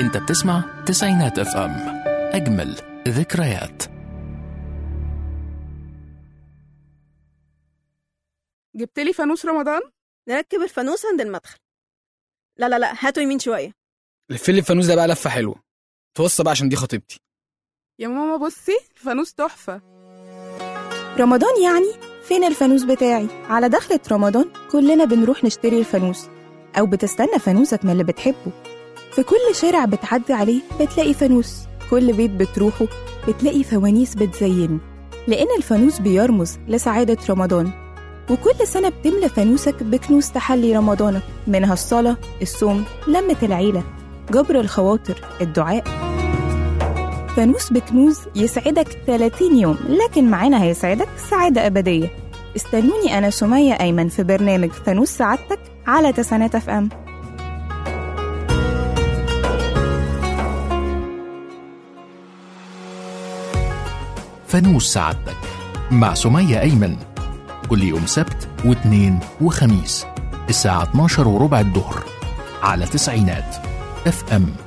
انت بتسمع تسعينات اف ام اجمل ذكريات جبت لي فانوس رمضان نركب الفانوس عند المدخل لا لا لا هاتوا يمين شوية لف لي الفانوس ده بقى لفه حلوه توصى بقى عشان دي خطيبتي يا ماما بصي الفانوس تحفة رمضان يعني فين الفانوس بتاعي على دخلة رمضان كلنا بنروح نشتري الفانوس أو بتستنى فانوسك من اللي بتحبه في كل شارع بتعدي عليه بتلاقي فانوس كل بيت بتروحه بتلاقي فوانيس بتزينه لأن الفانوس بيرمز لسعادة رمضان وكل سنة بتملى فانوسك بكنوز تحلي رمضانك منها الصلاة الصوم لمة العيلة جبر الخواطر الدعاء فانوس بكنوز يسعدك 30 يوم لكن معانا هيسعدك سعادة أبدية استنوني أنا سمية أيمن في برنامج فانوس سعادتك على تسعينات اف ام فانوس سعادتك مع سمية أيمن كل يوم سبت واثنين وخميس الساعة 12 وربع الظهر على تسعينات اف ام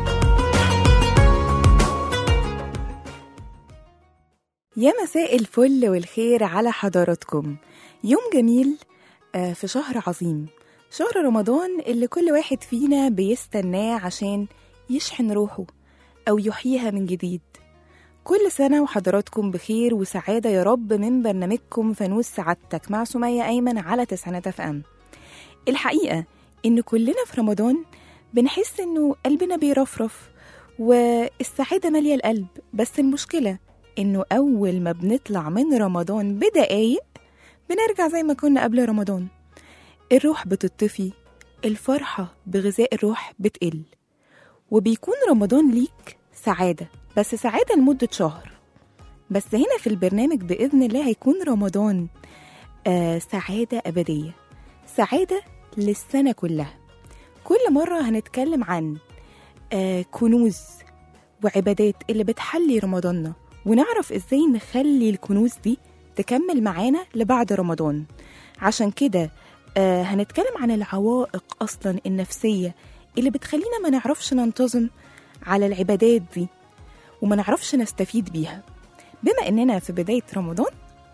يا مساء الفل والخير على حضراتكم يوم جميل آه، في شهر عظيم شهر رمضان اللي كل واحد فينا بيستناه عشان يشحن روحه أو يحييها من جديد كل سنة وحضراتكم بخير وسعادة يا رب من برنامجكم فانوس سعادتك مع سمية أيمن على تسعينات اف ام الحقيقة إن كلنا في رمضان بنحس إنه قلبنا بيرفرف والسعادة مالية القلب بس المشكلة إنه أول ما بنطلع من رمضان بدقايق بنرجع زي ما كنا قبل رمضان الروح بتطفي الفرحة بغذاء الروح بتقل وبيكون رمضان ليك سعادة بس سعادة لمدة شهر بس هنا في البرنامج بإذن الله هيكون رمضان آه سعادة أبدية سعادة للسنة كلها كل مرة هنتكلم عن آه كنوز وعبادات اللي بتحلي رمضاننا ونعرف ازاي نخلي الكنوز دي تكمل معانا لبعد رمضان عشان كده آه هنتكلم عن العوائق اصلا النفسيه اللي بتخلينا ما نعرفش ننتظم على العبادات دي وما نعرفش نستفيد بيها بما اننا في بدايه رمضان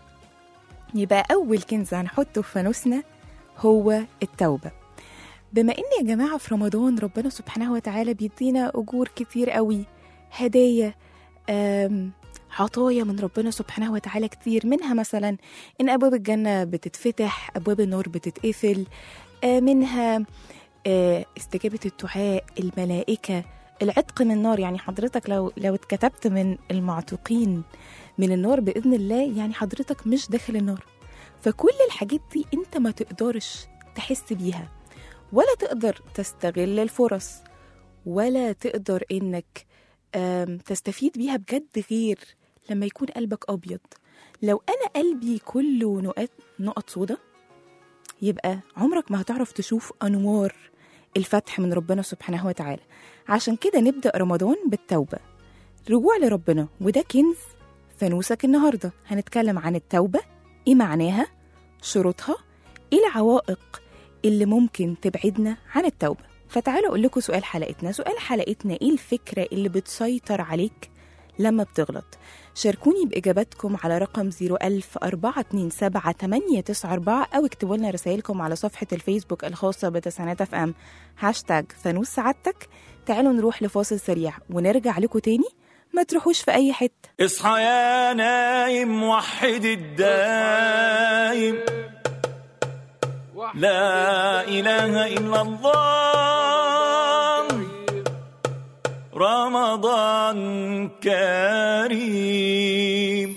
يبقى اول كنز هنحطه في فانوسنا هو التوبه بما ان يا جماعه في رمضان ربنا سبحانه وتعالى بيدينا اجور كتير قوي هدايا آم، عطايا من ربنا سبحانه وتعالى كتير منها مثلا ان ابواب الجنه بتتفتح ابواب النار بتتقفل آه، منها آه، استجابه الدعاء الملائكه العتق من النار يعني حضرتك لو لو اتكتبت من المعتوقين من النار باذن الله يعني حضرتك مش داخل النار فكل الحاجات دي انت ما تقدرش تحس بيها ولا تقدر تستغل الفرص ولا تقدر انك آم، تستفيد بيها بجد غير لما يكون قلبك ابيض لو انا قلبي كله نقط نقط سودا يبقى عمرك ما هتعرف تشوف انوار الفتح من ربنا سبحانه وتعالى عشان كده نبدا رمضان بالتوبه رجوع لربنا وده كنز فانوسك النهارده هنتكلم عن التوبه ايه معناها شروطها ايه العوائق اللي ممكن تبعدنا عن التوبه فتعالوا اقول لكم سؤال حلقتنا سؤال حلقتنا ايه الفكره اللي بتسيطر عليك لما بتغلط شاركوني بإجاباتكم على رقم 010427894 أو اكتبوا لنا رسائلكم على صفحة الفيسبوك الخاصة بتسعينات اف ام هاشتاج فانوس سعادتك تعالوا نروح لفاصل سريع ونرجع لكم تاني ما تروحوش في أي حتة اصحى يا نايم وحد الدايم لا إله إلا الله رمضان كريم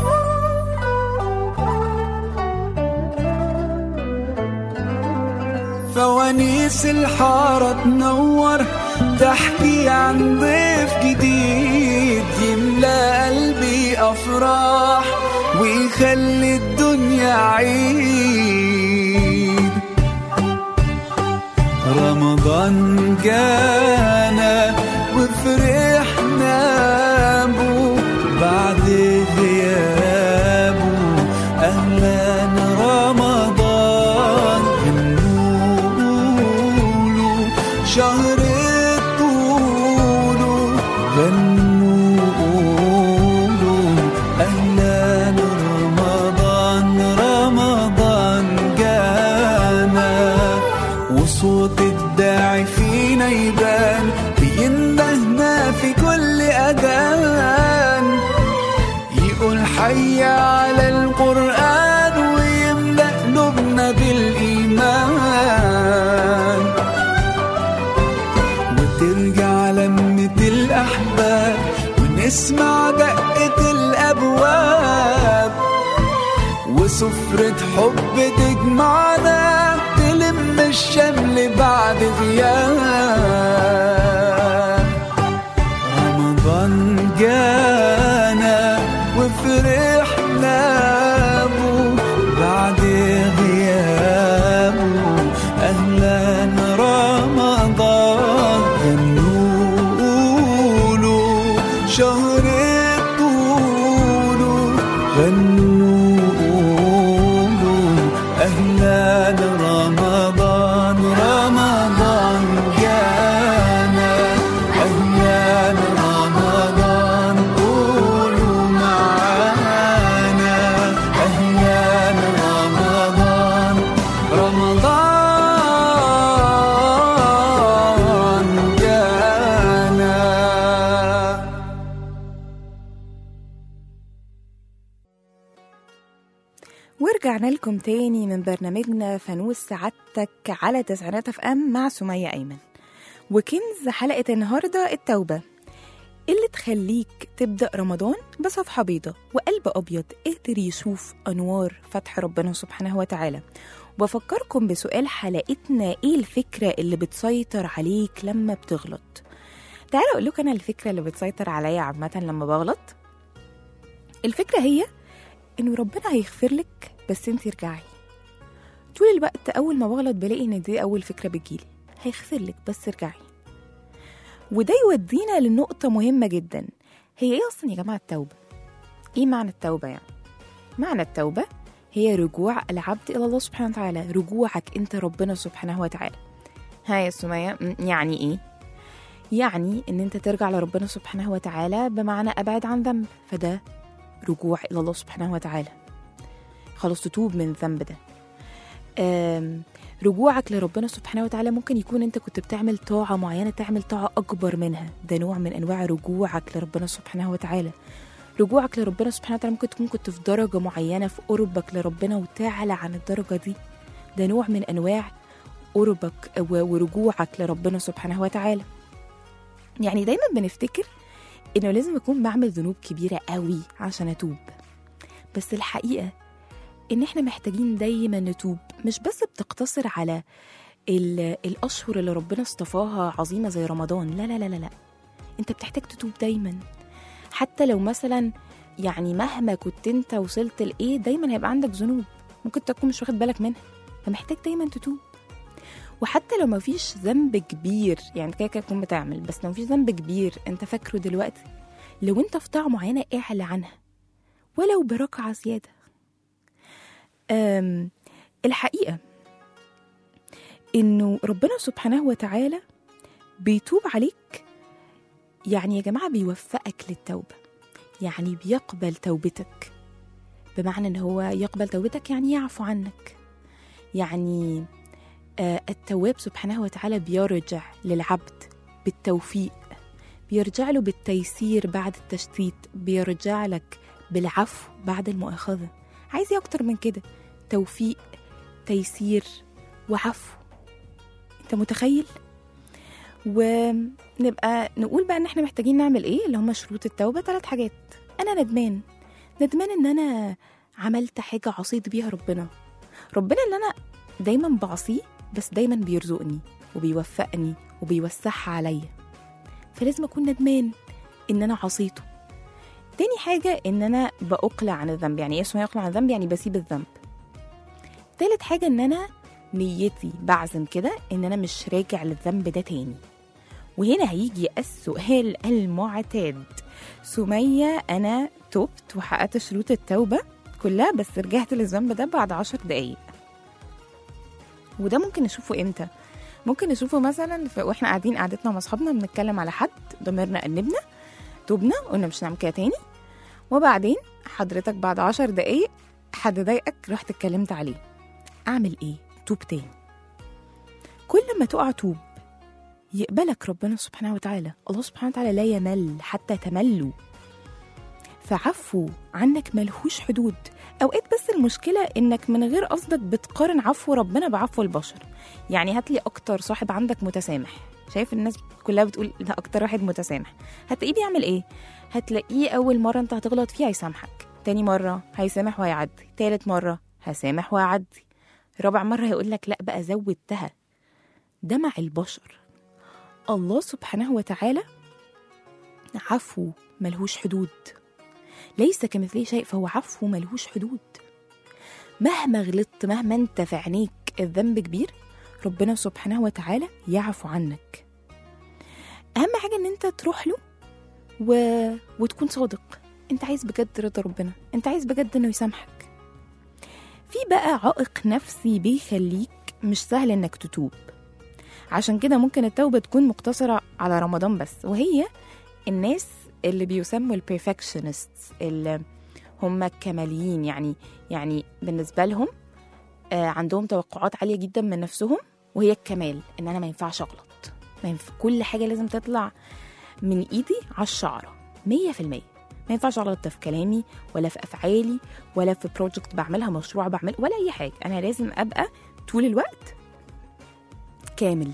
فوانيس الحارة تنور تحكي عن ضيف جديد يملى قلبي أفراح ويخلي الدنيا عيد رمضان جانا وفرحنا بو بعد غيابه أهلا رمضان بنقوله شهر الطول وصوت الداعي فينا يبان بيندهنا في كل أذان يقول حي على القرآن ويملأ قلوبنا بالإيمان وترجع لمة الأحباب ونسمع دقة الأبواب وسفرة حب تجمعنا تلم الشمل بعد غياب رمضان جانا وفرحنا بو بعد غيابه أهلا رمضان غنوا له شهر الطول غنوا له أهلا رمضان رمضان جانا أهلا رمضان قولوا معانا أهلا رمضان رمضان جانا ورجعنا لكم تاني من برنامجنا فانوس سعادتك على تسعينات اف ام مع سمية أيمن وكنز حلقة النهاردة التوبة اللي تخليك تبدأ رمضان بصفحة بيضة وقلب أبيض قادر يشوف أنوار فتح ربنا سبحانه وتعالى وبفكركم بسؤال حلقتنا إيه الفكرة اللي بتسيطر عليك لما بتغلط تعالوا أقول لكم أنا الفكرة اللي بتسيطر عليا عامة لما بغلط الفكرة هي انه ربنا هيغفر لك بس انت ارجعي طول الوقت اول ما بغلط بلاقي ان دي اول فكره بتجيلي هيغفر لك بس ارجعي وده يودينا لنقطه مهمه جدا هي ايه اصلا يا جماعه التوبه ايه معنى التوبه يعني معنى التوبه هي رجوع العبد الى الله سبحانه وتعالى رجوعك انت ربنا سبحانه وتعالى ها يا سمية م، يعني ايه يعني ان انت ترجع لربنا سبحانه وتعالى بمعنى ابعد عن ذنب فده رجوع إلى الله سبحانه وتعالى خلاص تتوب من الذنب ده آم، رجوعك لربنا سبحانه وتعالى ممكن يكون انت كنت بتعمل طاعة معينة تعمل طاعة أكبر منها ده نوع من أنواع رجوعك لربنا سبحانه وتعالى رجوعك لربنا سبحانه وتعالى ممكن تكون كنت في درجة معينة في قربك لربنا وتعلى عن الدرجة دي ده نوع من أنواع قربك و- ورجوعك لربنا سبحانه وتعالى يعني دايما بنفتكر انه لازم اكون بعمل ذنوب كبيره قوي عشان اتوب بس الحقيقه ان احنا محتاجين دايما نتوب مش بس بتقتصر على ال- الاشهر اللي ربنا اصطفاها عظيمه زي رمضان لا لا لا لا لا انت بتحتاج تتوب دايما حتى لو مثلا يعني مهما كنت انت وصلت لايه دايما هيبقى عندك ذنوب ممكن تكون مش واخد بالك منها فمحتاج دايما تتوب وحتى لو ما فيش ذنب كبير يعني كده كده تكون بتعمل بس لو في ذنب كبير انت فاكره دلوقتي لو انت في طاعة معينة اعلى عنها ولو بركعة زيادة أم الحقيقة انه ربنا سبحانه وتعالى بيتوب عليك يعني يا جماعة بيوفقك للتوبة يعني بيقبل توبتك بمعنى ان هو يقبل توبتك يعني يعفو عنك يعني آه، التواب سبحانه وتعالى بيرجع للعبد بالتوفيق بيرجع له بالتيسير بعد التشتيت بيرجع لك بالعفو بعد المؤاخذة عايز ايه اكتر من كده توفيق تيسير وعفو انت متخيل ونبقى نقول بقى ان احنا محتاجين نعمل ايه اللي هم شروط التوبة ثلاث حاجات انا ندمان ندمان ان انا عملت حاجة عصيت بيها ربنا ربنا اللي انا دايما بعصيه بس دايما بيرزقني وبيوفقني وبيوسعها عليا فلازم اكون ندمان ان انا عصيته تاني حاجة ان انا بأقلع عن الذنب يعني ايه اسمه يقلع عن الذنب يعني بسيب الذنب تالت حاجة ان انا نيتي بعزم كده ان انا مش راجع للذنب ده تاني وهنا هيجي السؤال المعتاد سمية أنا تبت وحققت شروط التوبة كلها بس رجعت للذنب ده بعد عشر دقايق وده ممكن نشوفه امتى ممكن نشوفه مثلا في واحنا قاعدين قعدتنا مع اصحابنا بنتكلم على حد ضميرنا أنبنا توبنا قلنا مش هنعمل كده تاني وبعدين حضرتك بعد عشر دقايق حد ضايقك رحت اتكلمت عليه اعمل ايه توب تاني كل ما تقع توب يقبلك ربنا سبحانه وتعالى الله سبحانه وتعالى لا يمل حتى تملوا فعفو عنك ملهوش حدود اوقات بس المشكله انك من غير قصدك بتقارن عفو ربنا بعفو البشر يعني هات لي اكتر صاحب عندك متسامح شايف الناس كلها بتقول ده اكتر واحد متسامح هتلاقيه بيعمل ايه هتلاقيه اول مره انت هتغلط فيها هيسامحك تاني مره هيسامح وهيعدي تالت مره هسامح وهعدي رابع مره هيقول لك لا بقى زودتها ده مع البشر الله سبحانه وتعالى عفو ملهوش حدود ليس كمثله شيء فهو عفو ملهوش حدود مهما غلطت مهما انت في عينيك الذنب كبير ربنا سبحانه وتعالى يعفو عنك اهم حاجه ان انت تروح له و... وتكون صادق انت عايز بجد رضا ربنا انت عايز بجد انه يسامحك في بقى عائق نفسي بيخليك مش سهل انك تتوب عشان كده ممكن التوبة تكون مقتصرة على رمضان بس وهي الناس اللي بيسموا البرفكشنست اللي هم الكماليين يعني يعني بالنسبة لهم آه، عندهم توقعات عالية جدا من نفسهم وهي الكمال ان انا ما ينفعش اغلط ما ينفع كل حاجة لازم تطلع من ايدي على الشعرة مية في المية ما ينفعش اغلط في كلامي ولا في افعالي ولا في بروجكت بعملها مشروع بعمل ولا اي حاجة انا لازم ابقى طول الوقت كامل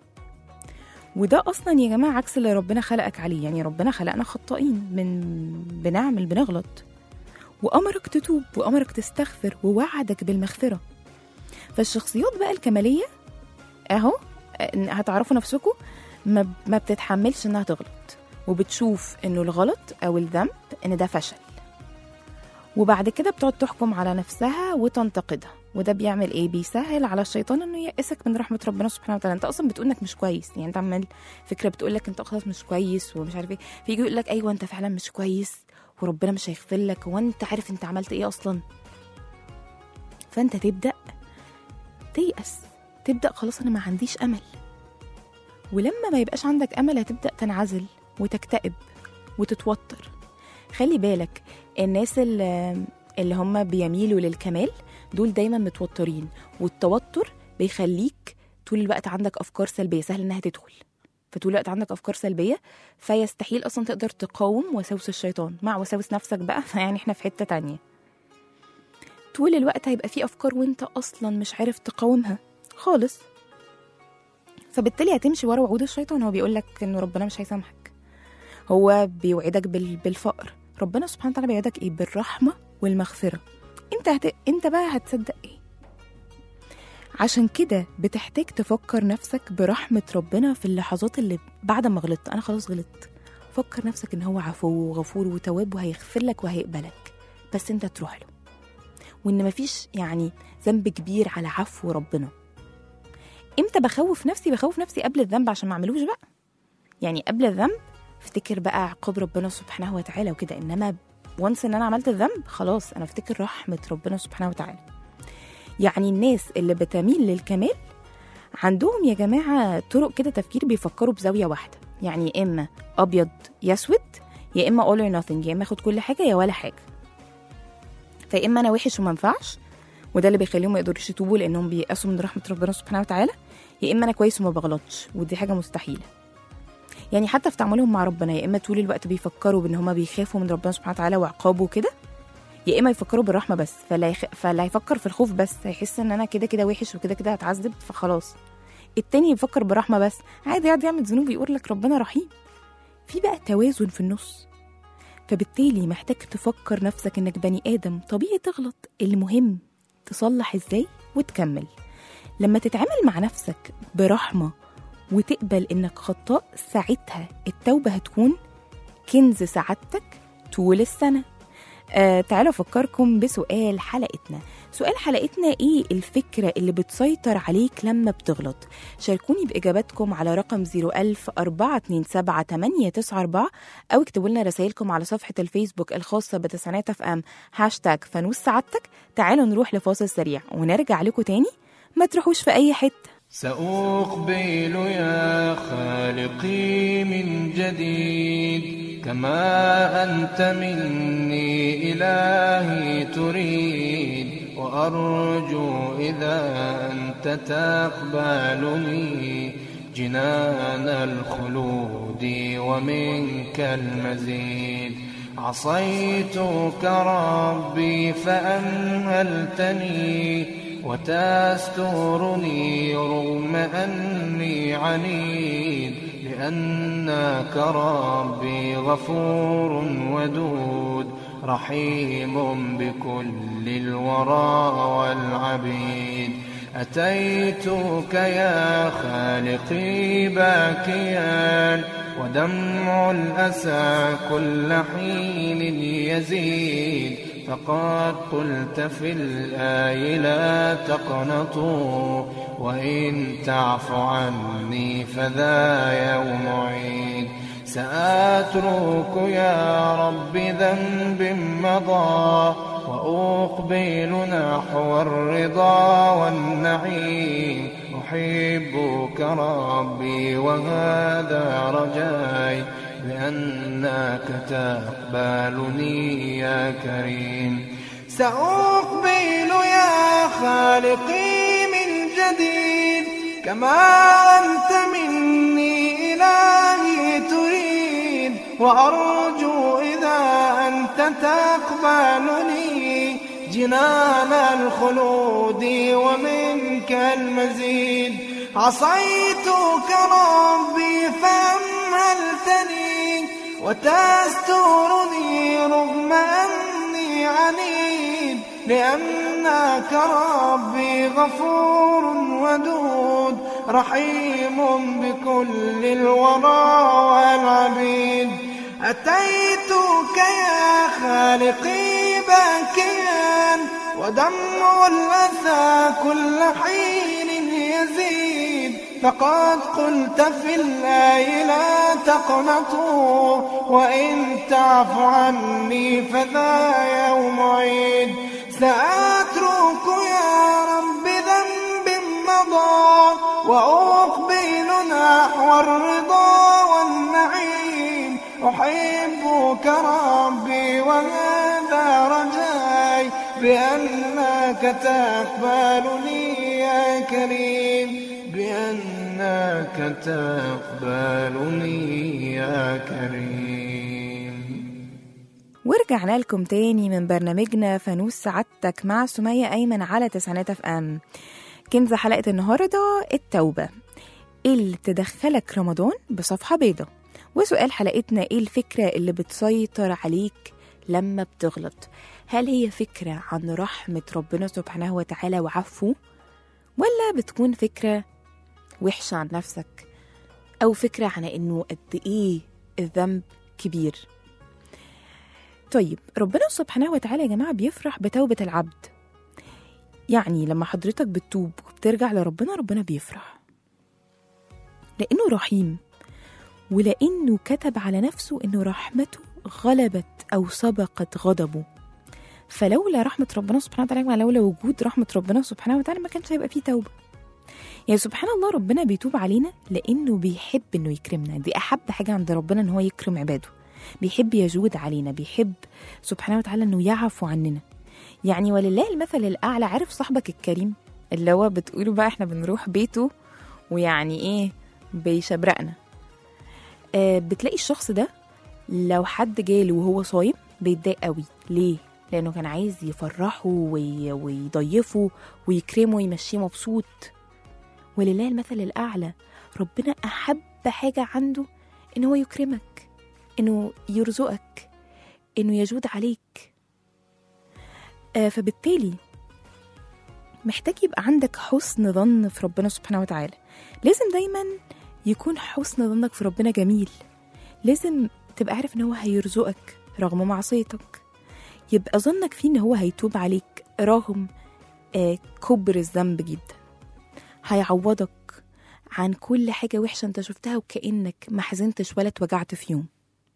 وده اصلا يا جماعه عكس اللي ربنا خلقك عليه يعني ربنا خلقنا خطائين من بنعمل بنغلط وامرك تتوب وامرك تستغفر ووعدك بالمغفره فالشخصيات بقى الكماليه اهو إن هتعرفوا نفسكم ما, ما بتتحملش انها تغلط وبتشوف انه الغلط او الذنب ان ده فشل وبعد كده بتقعد تحكم على نفسها وتنتقدها وده بيعمل ايه بيسهل على الشيطان انه ييأسك من رحمه ربنا سبحانه وتعالى انت اصلا بتقول انك مش كويس يعني انت عمال فكره بتقول لك انت خلاص مش كويس ومش عارف ايه فيجي يقول لك ايوه انت فعلا مش كويس وربنا مش هيغفر لك وانت عارف انت عملت ايه اصلا فانت تبدا تيأس تبدا خلاص انا ما عنديش امل ولما ما يبقاش عندك امل هتبدا تنعزل وتكتئب وتتوتر خلي بالك الناس اللي, اللي هم بيميلوا للكمال دول دايما متوترين والتوتر بيخليك طول الوقت عندك افكار سلبيه سهل انها تدخل فطول الوقت عندك افكار سلبيه فيستحيل اصلا تقدر تقاوم وساوس الشيطان مع وساوس نفسك بقى فيعني احنا في حته تانية طول الوقت هيبقى في افكار وانت اصلا مش عارف تقاومها خالص فبالتالي هتمشي ورا وعود الشيطان هو بيقول لك انه ربنا مش هيسامحك هو بيوعدك بال... بالفقر ربنا سبحانه وتعالى بيوعدك ايه بالرحمه والمغفره انت هت... انت بقى هتصدق ايه عشان كده بتحتاج تفكر نفسك برحمة ربنا في اللحظات اللي بعد ما غلطت أنا خلاص غلطت فكر نفسك إن هو عفو وغفور وتواب وهيغفر لك وهيقبلك بس أنت تروح له وإن مفيش يعني ذنب كبير على عفو ربنا امتى بخوف نفسي بخوف نفسي قبل الذنب عشان ما اعملوش بقى يعني قبل الذنب افتكر بقى عقاب ربنا سبحانه وتعالى وكده انما وانس ان انا عملت الذنب خلاص انا افتكر رحمه ربنا سبحانه وتعالى يعني الناس اللي بتميل للكمال عندهم يا جماعه طرق كده تفكير بيفكروا بزاويه واحده يعني يا اما ابيض يا اسود يا اما all or nothing يا اما اخد كل حاجه يا ولا حاجه فيا اما انا وحش وما ينفعش وده اللي بيخليهم ما يقدروش يتوبوا لانهم بييأسوا من رحمه ربنا سبحانه وتعالى يا اما انا كويس وما بغلطش ودي حاجه مستحيله يعني حتى في تعاملهم مع ربنا يا اما طول الوقت بيفكروا بان هما بيخافوا من ربنا سبحانه وتعالى وعقابه كده يا اما يفكروا بالرحمه بس فلا يخ... فلا هيفكر في الخوف بس هيحس ان انا كده كده وحش وكده كده هتعذب فخلاص التاني يفكر بالرحمه بس عادي عادي يعمل ذنوب يقول لك ربنا رحيم في بقى توازن في النص فبالتالي محتاج تفكر نفسك انك بني ادم طبيعي تغلط المهم تصلح ازاي وتكمل لما تتعامل مع نفسك برحمه وتقبل انك خطاء ساعتها التوبه هتكون كنز سعادتك طول السنه آه تعالوا افكركم بسؤال حلقتنا سؤال حلقتنا ايه الفكرة اللي بتسيطر عليك لما بتغلط شاركوني بإجاباتكم على رقم 01000 427 أو اكتبوا لنا رسائلكم على صفحة الفيسبوك الخاصة بتسعينات اف ام هاشتاج فانوس سعادتك تعالوا نروح لفاصل سريع ونرجع لكم تاني ما تروحوش في أي حتة سأقبل يا خالقي من جديد كما أنت مني إلهي تريد وأرجو إذا أنت تقبلني جنان الخلود ومنك المزيد عصيتك ربي فأمهلتني وتسترني رغم أني عنيد لأنك ربي غفور ودود رحيم بكل الورى والعبيد أتيتك يا خالقي باكيا ودمع الأسى كل حين يزيد فقد قلت في الآي لا تقنطوا وإن تعف عني فذا يوم عيد سأترك يا رب ذنب مضى وأقبل نحو الرضا والنعيم أحبك ربي وهذا رجاي بأنك تقبلني يا كريم سأقبل يا خالقي من جديد كما أنت مني إلهي تريد وأرجو إذا أنت تقبلني جنان الخلود ومنك المزيد عصيتك ربي فأمهلتني وتسترني رغم أني عنيد لأنك ربي غفور ودود رحيم بكل الورى والعبيد أتيتك يا خالقي باكيا ودمع الأسى كل حين يزيد فقد قلت في الآي لا تقنطوا وإن تعف عني فذا يوم عيد سأترك يا رب ذنب مضى وأقبل نحو الرضا والنعيم أحبك ربي وهذا رجاي بأنك تقبلني يا كريم بأنك تقبلني يا كريم ورجعنا لكم تاني من برنامجنا فانوس سعادتك مع سمية أيمن على تسعينات اف ام كنز حلقة النهاردة التوبة ايه اللي تدخلك رمضان بصفحة بيضة وسؤال حلقتنا ايه الفكرة اللي بتسيطر عليك لما بتغلط هل هي فكرة عن رحمة ربنا سبحانه وتعالى وعفوه ولا بتكون فكرة وحشة عن نفسك أو فكرة عن إنه قد إيه الذنب كبير طيب ربنا سبحانه وتعالى يا جماعة بيفرح بتوبة العبد يعني لما حضرتك بتتوب وبترجع لربنا ربنا بيفرح لأنه رحيم ولأنه كتب على نفسه إنه رحمته غلبت أو سبقت غضبه فلولا رحمة ربنا سبحانه وتعالى لولا وجود رحمة ربنا سبحانه وتعالى ما كانش هيبقى فيه توبة يعني سبحان الله ربنا بيتوب علينا لأنه بيحب إنه يكرمنا دي أحب حاجة عند ربنا إن هو يكرم عباده بيحب يجود علينا بيحب سبحانه وتعالى إنه يعفو عننا يعني ولله المثل الأعلى عارف صاحبك الكريم اللي هو بتقوله بقى احنا بنروح بيته ويعني ايه بيشبرقنا آه بتلاقي الشخص ده لو حد جاله وهو صايم بيتضايق قوي ليه لانه كان عايز يفرحه وي... ويضيفه ويكرمه ويمشيه مبسوط ولله المثل الاعلى ربنا احب حاجه عنده ان هو يكرمك انه يرزقك انه يجود عليك آه فبالتالي محتاج يبقى عندك حسن ظن في ربنا سبحانه وتعالى لازم دايما يكون حسن ظنك في ربنا جميل لازم تبقى عارف ان هو هيرزقك رغم معصيتك يبقى ظنك فيه ان هو هيتوب عليك رغم آه كبر الذنب جدا هيعوضك عن كل حاجة وحشة انت شفتها وكأنك ما حزنتش ولا اتوجعت في يوم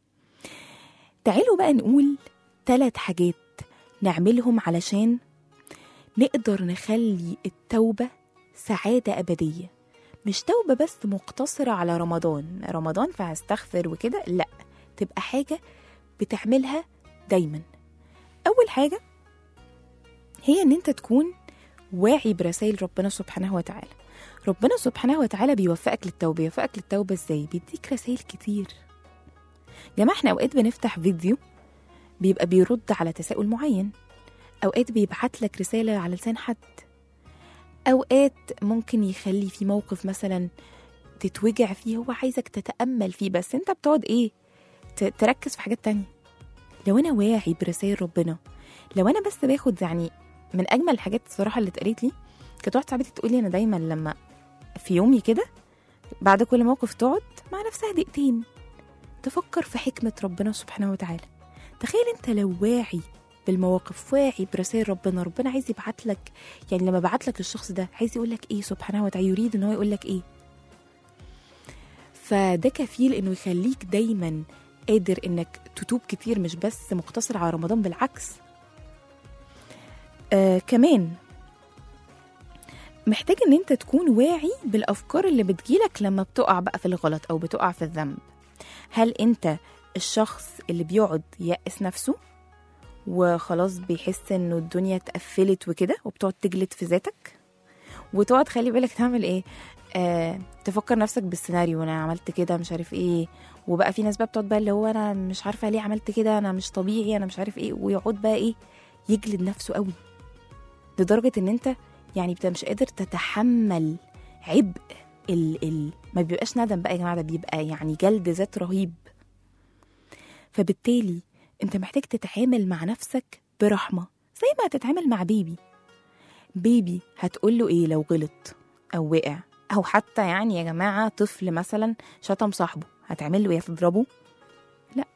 تعالوا بقى نقول ثلاث حاجات نعملهم علشان نقدر نخلي التوبة سعادة أبدية مش توبة بس مقتصرة على رمضان رمضان فهستغفر وكده لا تبقى حاجة بتعملها دايما أول حاجة هي ان انت تكون واعي برسائل ربنا سبحانه وتعالى ربنا سبحانه وتعالى بيوفقك للتوبة بيوفقك للتوبة ازاي بيديك رسائل كتير جماعة احنا اوقات بنفتح فيديو بيبقى بيرد على تساؤل معين اوقات بيبعت لك رسالة على لسان حد اوقات ممكن يخلي في موقف مثلا تتوجع فيه هو عايزك تتأمل فيه بس انت بتقعد ايه ت- تركز في حاجات تانية لو انا واعي برسائل ربنا لو انا بس باخد يعني من اجمل الحاجات الصراحه اللي اتقالت لي كانت واحده صاحبتي تقول لي انا دايما لما في يومي كده بعد كل موقف تقعد مع نفسها دقيقتين تفكر في حكمه ربنا سبحانه وتعالى تخيل انت لو واعي بالمواقف واعي برسائل ربنا ربنا عايز يبعت لك يعني لما بعت لك الشخص ده عايز يقول لك ايه سبحانه وتعالى يريد ان هو يقول لك ايه فده كفيل انه يخليك دايما قادر انك تتوب كتير مش بس مقتصر على رمضان بالعكس آه كمان محتاج ان انت تكون واعي بالافكار اللي بتجيلك لما بتقع بقى في الغلط او بتقع في الذنب هل انت الشخص اللي بيقعد يأس نفسه وخلاص بيحس انه الدنيا اتقفلت وكده وبتقعد تجلد في ذاتك وتقعد خلي بالك تعمل ايه آه تفكر نفسك بالسيناريو انا عملت كده مش عارف ايه وبقى في ناس بقى بتقعد بقى اللي هو انا مش عارفه ليه عملت كده انا مش طبيعي انا مش عارف ايه ويقعد بقى ايه يجلد نفسه قوي لدرجه ان انت يعني بتبقى مش قادر تتحمل عبء ال ال ما بيبقاش ندم بقى يا جماعه ده بيبقى يعني جلد ذات رهيب فبالتالي انت محتاج تتعامل مع نفسك برحمه زي ما هتتعامل مع بيبي بيبي هتقول له ايه لو غلط او وقع او حتى يعني يا جماعه طفل مثلا شتم صاحبه هتعمل له ايه هتضربه لا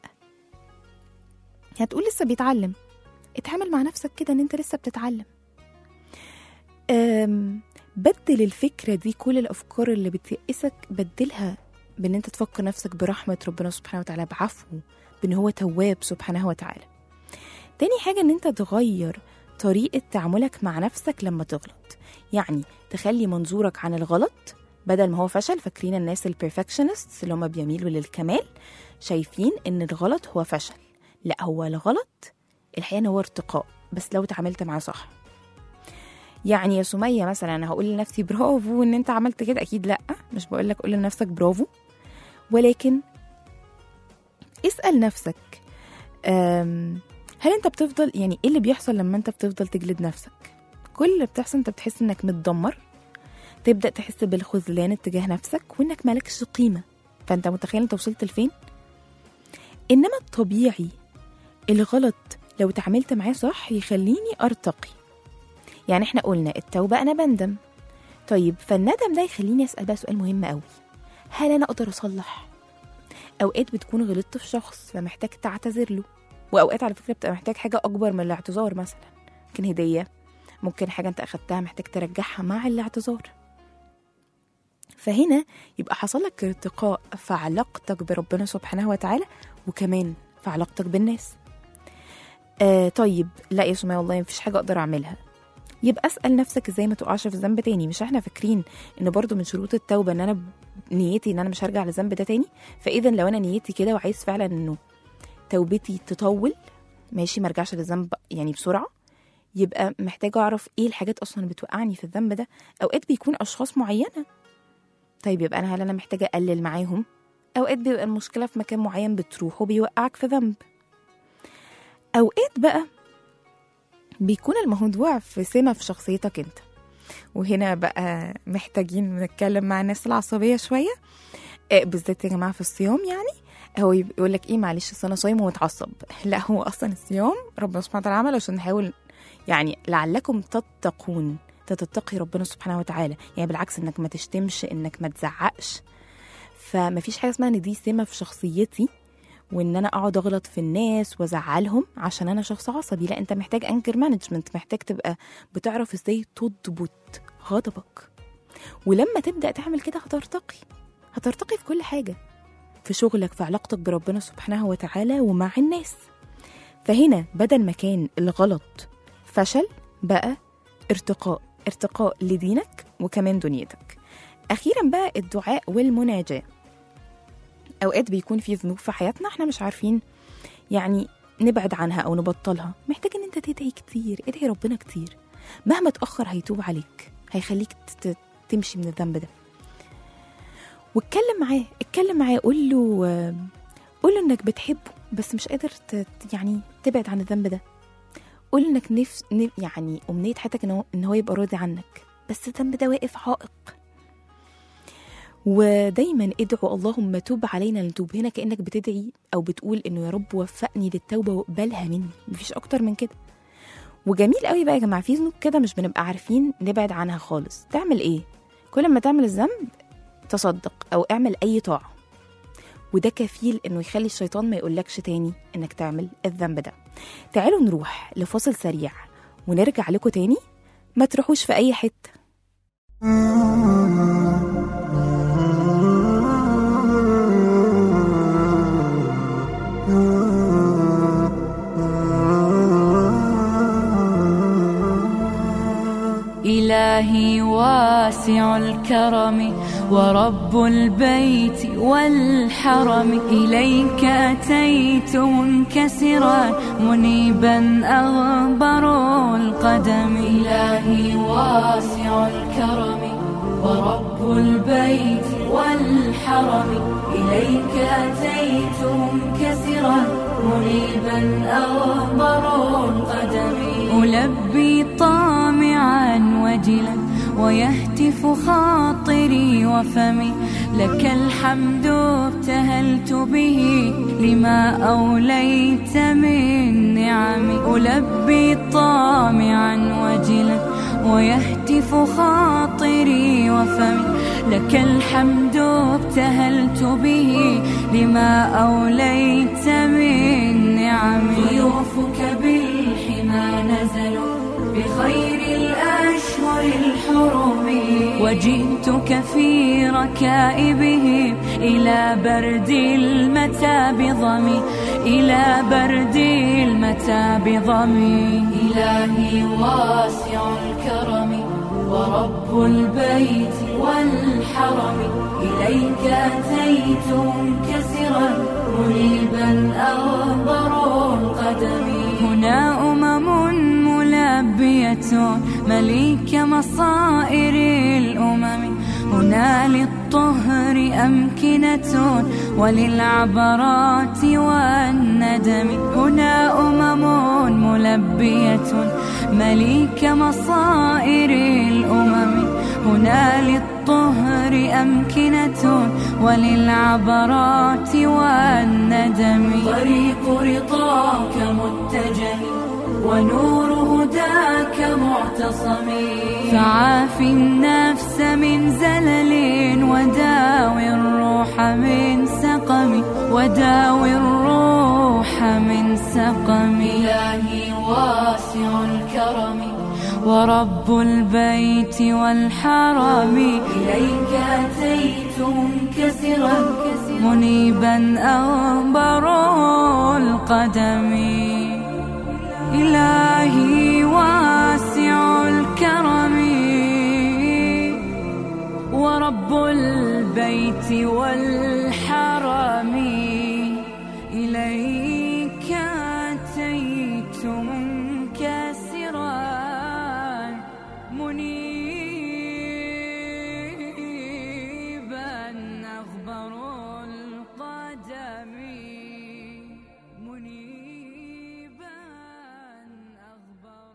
هتقول لسه بيتعلم اتعامل مع نفسك كده ان انت لسه بتتعلم أم بدل الفكرة دي كل الأفكار اللي بتيأسك بدلها بإن أنت تفكر نفسك برحمة ربنا سبحانه وتعالى بعفوه بإن هو تواب سبحانه وتعالى تاني حاجة إن أنت تغير طريقة تعاملك مع نفسك لما تغلط يعني تخلي منظورك عن الغلط بدل ما هو فشل فاكرين الناس البرفكشنست اللي هم بيميلوا للكمال شايفين ان الغلط هو فشل لا هو الغلط الحقيقه إن هو ارتقاء بس لو اتعاملت معاه صح يعني يا سمية مثلا أنا هقول لنفسي برافو إن أنت عملت كده أكيد لأ مش بقول لك قول لنفسك برافو ولكن اسأل نفسك أم، هل أنت بتفضل يعني إيه اللي بيحصل لما أنت بتفضل تجلد نفسك كل اللي بتحصل أنت بتحس إنك متدمر تبدأ تحس بالخذلان اتجاه نفسك وإنك مالكش قيمة فأنت متخيل أنت وصلت لفين إنما الطبيعي الغلط لو اتعاملت معاه صح يخليني أرتقي يعني احنا قلنا التوبة أنا بندم طيب فالندم ده يخليني أسأل بقى سؤال مهم قوي هل أنا أقدر أصلح؟ أوقات بتكون غلطت في شخص فمحتاج تعتذر له وأوقات على فكرة بتبقى محتاج حاجة أكبر من الاعتذار مثلا ممكن هدية ممكن حاجة أنت أخدتها محتاج ترجعها مع الاعتذار فهنا يبقى حصل لك ارتقاء في علاقتك بربنا سبحانه وتعالى وكمان في علاقتك بالناس آه طيب لا يا سمية والله مفيش حاجة أقدر أعملها يبقى اسال نفسك ازاي ما تقعش في ذنب تاني مش احنا فاكرين ان برضو من شروط التوبه ان انا ب- نيتي ان انا مش هرجع للذنب ده تاني فاذا لو انا نيتي كده وعايز فعلا انه توبتي تطول ماشي ما ارجعش للذنب يعني بسرعه يبقى محتاجه اعرف ايه الحاجات اصلا اللي بتوقعني في الذنب ده اوقات بيكون اشخاص معينه طيب يبقى انا هل انا محتاجه اقلل معاهم اوقات بيبقى المشكله في مكان معين بتروح وبيوقعك في ذنب اوقات بقى بيكون الموضوع في سمة في شخصيتك انت وهنا بقى محتاجين نتكلم مع الناس العصبية شوية آه، بالذات يا جماعة في الصيام يعني هو يقول لك ايه معلش أصل انا صايم ومتعصب لا هو اصلا الصيام ربنا سبحانه وتعالى عمله عشان نحاول يعني لعلكم تتقون تتقي ربنا سبحانه وتعالى يعني بالعكس انك ما تشتمش انك ما تزعقش فما فيش حاجه اسمها ان دي سمه في شخصيتي وان انا اقعد اغلط في الناس وازعلهم عشان انا شخص عصبي لا انت محتاج انكر مانجمنت محتاج تبقى بتعرف ازاي تضبط غضبك ولما تبدا تعمل كده هترتقي هترتقي في كل حاجه في شغلك في علاقتك بربنا سبحانه وتعالى ومع الناس فهنا بدل ما كان الغلط فشل بقى ارتقاء ارتقاء لدينك وكمان دنيتك اخيرا بقى الدعاء والمناجاه اوقات بيكون في ذنوب في حياتنا احنا مش عارفين يعني نبعد عنها او نبطلها محتاج ان انت تدعي كتير ادعي ربنا كتير مهما تاخر هيتوب عليك هيخليك ت- تمشي من الذنب ده واتكلم معاه اتكلم معاه قول له آه، قول له انك بتحبه بس مش قادر ت- يعني تبعد عن الذنب ده قول انك نفس ن- يعني امنيه حياتك ان هو ان هو يبقى راضي عنك بس الذنب ده واقف عائق ودايما ادعوا اللهم توب علينا نتوب هنا كانك بتدعي او بتقول انه يا رب وفقني للتوبه واقبلها مني مفيش اكتر من كده وجميل قوي بقى يا جماعه في ذنوب كده مش بنبقى عارفين نبعد عنها خالص تعمل ايه كل ما تعمل الذنب تصدق او اعمل اي طاعه وده كفيل انه يخلي الشيطان ما يقولكش تاني انك تعمل الذنب ده تعالوا نروح لفاصل سريع ونرجع لكم تاني ما تروحوش في اي حته إلهي واسع الكرم ورب البيت والحرم إليك أتيت منكسرا منيبا أغبر القدم إلهي واسع الكرم ورب البيت والحرم إليك أتيت منكسرا منيبا أغبر القدم ألبي طامعا وجلا ويهتف خاطري وفمي لك الحمد ابتهلت به لما أوليت من نعم ألبي طامعا وجلا ويهتف خاطري وفمي لك الحمد ابتهلت به لما أوليت من نعم ضيوفك بالحمى نزلوا بخير الأشهر الحرم وجئتك في ركائبهم إلى برد المتى بضمي إلى برد المتى بضمي إلهي واسع الكرم ورب البيت والحرم إليك أتيت منكسرا منيبا أغبر القدم هنا أمم ملبية مليك مصائر الأمم هنا للطهر أمكنة وللعبرات والندم هنا أمم ملبية مليك مصائر الأمم هنا للطهر أمكنة وللعبرات والندم طريق رضاك متجه ونور هداك معتصم فعاف النفس من زلل وداوي الروح من سقم وداوي الروح من سقم إلهي واسع الكرم ورب البيت والحرم إليك أتيت منكسرا منيبا أغبر القدم إلهي واسع الكرم ورب البيت والحرم إليك أتيت منكسرا منيبا أغبر القدم منيبا أغبر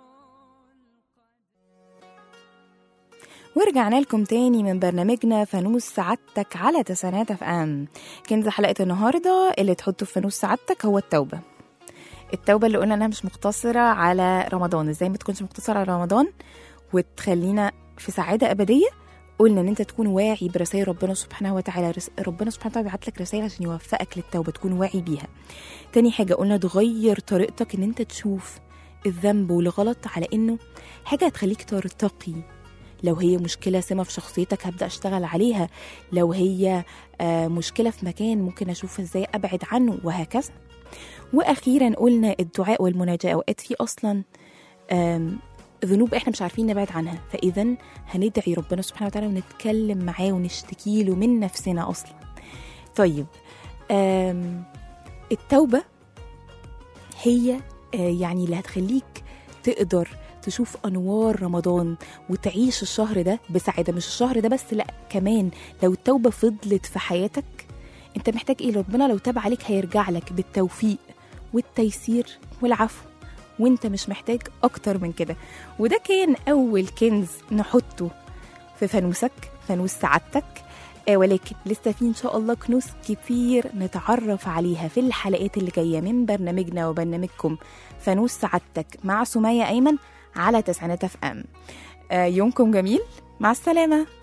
ورجعنا لكم تاني من برنامجنا فانوس سعادتك على تسعينات اف ام كنز حلقه النهارده اللي تحطه في فانوس سعادتك هو التوبه التوبه اللي قلنا انها مش مقتصره على رمضان ازاي ما تكونش مقتصره على رمضان وتخلينا في سعاده ابديه قلنا ان انت تكون واعي برسائل ربنا سبحانه وتعالى رس... ربنا سبحانه وتعالى بيبعت لك رسائل عشان يوفقك للتوبه تكون واعي بيها تاني حاجه قلنا تغير طريقتك ان انت تشوف الذنب والغلط على انه حاجه هتخليك ترتقي لو هي مشكلة سمة في شخصيتك هبدأ أشتغل عليها لو هي آه، مشكلة في مكان ممكن أشوف إزاي أبعد عنه وهكذا وأخيرا قلنا الدعاء والمناجاة أوقات في أصلا آم، ذنوب احنا مش عارفين نبعد عنها فاذا هندعي ربنا سبحانه وتعالى ونتكلم معاه ونشتكي له من نفسنا اصلا طيب آم، التوبه هي آه، يعني اللي هتخليك تقدر تشوف انوار رمضان وتعيش الشهر ده بسعاده مش الشهر ده بس لا كمان لو التوبه فضلت في حياتك انت محتاج ايه ربنا لو تاب عليك هيرجع لك بالتوفيق والتيسير والعفو وانت مش محتاج اكتر من كده وده كان اول كنز نحطه في فانوسك فانوس سعادتك آه ولكن لسه في ان شاء الله كنوز كتير نتعرف عليها في الحلقات اللي جايه من برنامجنا وبرنامجكم فانوس سعادتك مع سمية ايمن على تسعينات اف ام آه يومكم جميل مع السلامه